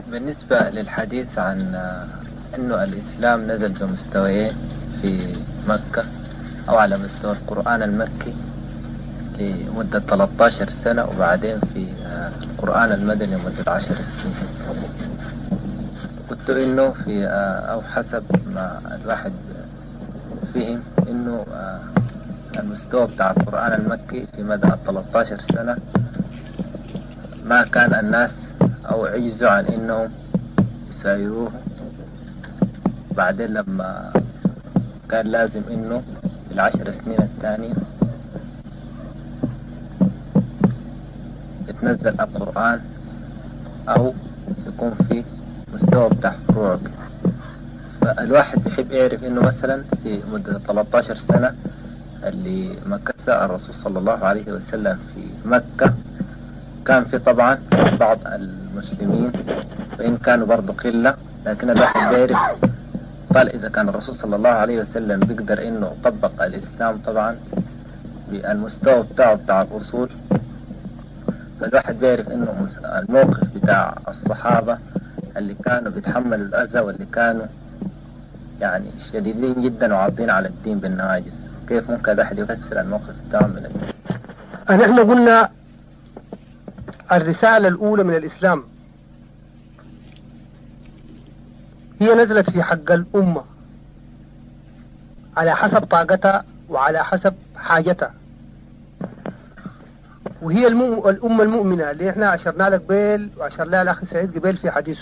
بالنسبة للحديث عن أنه الإسلام نزل بمستويين في مكة أو على مستوى القرآن المكي لمدة 13 سنة وبعدين في القرآن المدني لمدة 10 سنين قلت إنه في أو حسب ما الواحد فهم إنه المستوى بتاع القرآن المكي في مدى 13 سنة ما كان الناس أو عجزوا عن إنهم يسايروه بعدين لما كان لازم إنه في العشر سنين الثانية يتنزل القرآن أو يكون في مستوى بتاع رعب فالواحد بيحب يعرف إنه مثلا في مدة 13 سنة اللي مكث الرسول صلى الله عليه وسلم في مكة كان في طبعا بعض المسلمين وإن كانوا برضو قلة لكن الواحد بيعرف قال إذا كان الرسول صلى الله عليه وسلم بيقدر إنه يطبق الإسلام طبعا بالمستوى بتاعه بتاع الأصول فالواحد بيعرف إنه الموقف بتاع الصحابة اللي كانوا بيتحملوا الأذى واللي كانوا يعني شديدين جدا وعاضين على الدين بالنواجس كيف ممكن الواحد يفسر الموقف بتاعه من الدين نحن قلنا الرسالة الأولى من الإسلام هي نزلت في حق الأمة على حسب طاقتها وعلى حسب حاجتها وهي المم... الأمة المؤمنة اللي احنا أشرنا لك قبل وأشر لها الأخ سعيد قبل في حديثه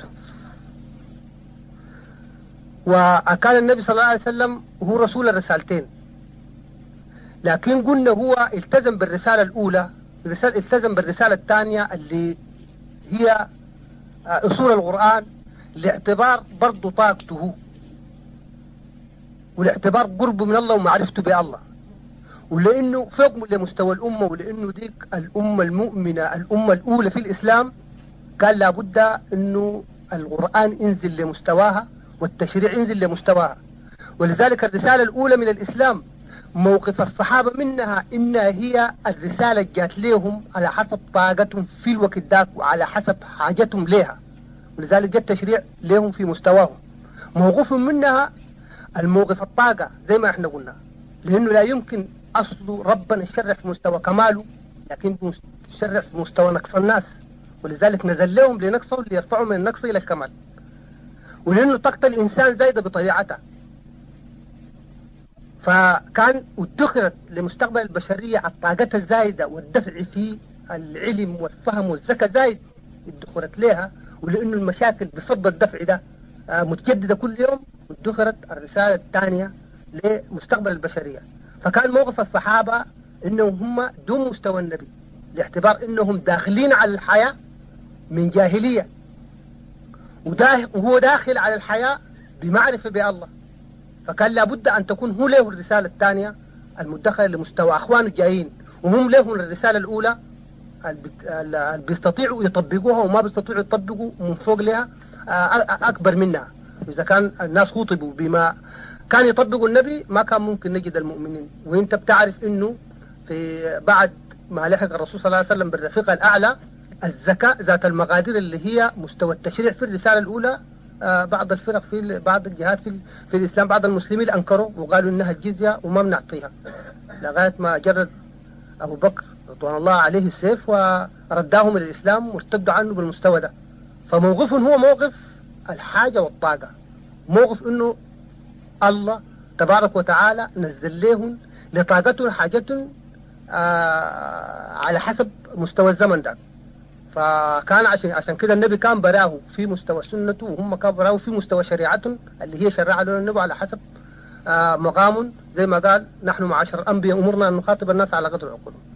وكان النبي صلى الله عليه وسلم هو رسول الرسالتين لكن قلنا هو التزم بالرسالة الأولى التزم بالرسالة الثانية اللي هي أصول القرآن لاعتبار برضه طاقته ولاعتبار قربه من الله ومعرفته بالله ولأنه فوق لمستوى الأمة ولأنه ديك الأمة المؤمنة الأمة الأولى في الإسلام قال لابد أنه القرآن ينزل لمستواها والتشريع ينزل لمستواها ولذلك الرسالة الأولى من الإسلام موقف الصحابة منها إنها هي الرسالة جات لهم على حسب طاقتهم في الوقت ذاك وعلى حسب حاجتهم لها ولذلك جاء التشريع لهم في مستواهم موقف منها الموقف الطاقة زي ما احنا قلنا لأنه لا يمكن أصل ربنا يشرع في مستوى كماله لكن يشرع في مستوى نقص الناس ولذلك نزل لهم لنقصه ليرفعوا من النقص إلى الكمال ولأنه طاقة الإنسان زايدة بطبيعته فكان ادخرت لمستقبل البشرية الطاقات الزايدة والدفع في العلم والفهم والذكاء زايد ادخرت لها ولأنه المشاكل بفضل الدفع ده متجددة كل يوم ادخرت الرسالة الثانية لمستقبل البشرية فكان موقف الصحابة انهم هم دون مستوى النبي لاعتبار انهم داخلين على الحياة من جاهلية وهو داخل على الحياة بمعرفة بالله فكان لابد أن تكون هو له الرسالة الثانية المدخلة لمستوى أخوانه الجايين وهم لهم الرسالة الأولى اللي بيستطيعوا يطبقوها وما بيستطيعوا يطبقوا من فوق لها أكبر منها إذا كان الناس خطبوا بما كان يطبقوا النبي ما كان ممكن نجد المؤمنين وانت بتعرف انه في بعد ما لحق الرسول صلى الله عليه وسلم بالرفيق الأعلى الزكاة ذات المقادير اللي هي مستوى التشريع في الرسالة الأولى آه بعض الفرق في بعض الجهات في, في الإسلام بعض المسلمين أنكروا وقالوا إنها الجزية وما بنعطيها لغاية ما جرد أبو بكر رضوان الله عليه السيف ورداهم إلى الإسلام وارتدوا عنه بالمستوى ده فموقف هو موقف الحاجة والطاقة موقف إنه الله تبارك وتعالى نزل لهم لطاقته حاجة آه على حسب مستوى الزمن ده فكان عشان عشان كده النبي كان براه في مستوى سنته وهم كان براه في مستوى شريعته اللي هي شرع له النبي على حسب آه مقام زي ما قال نحن معاشر الانبياء امرنا ان نخاطب الناس على قدر عقولهم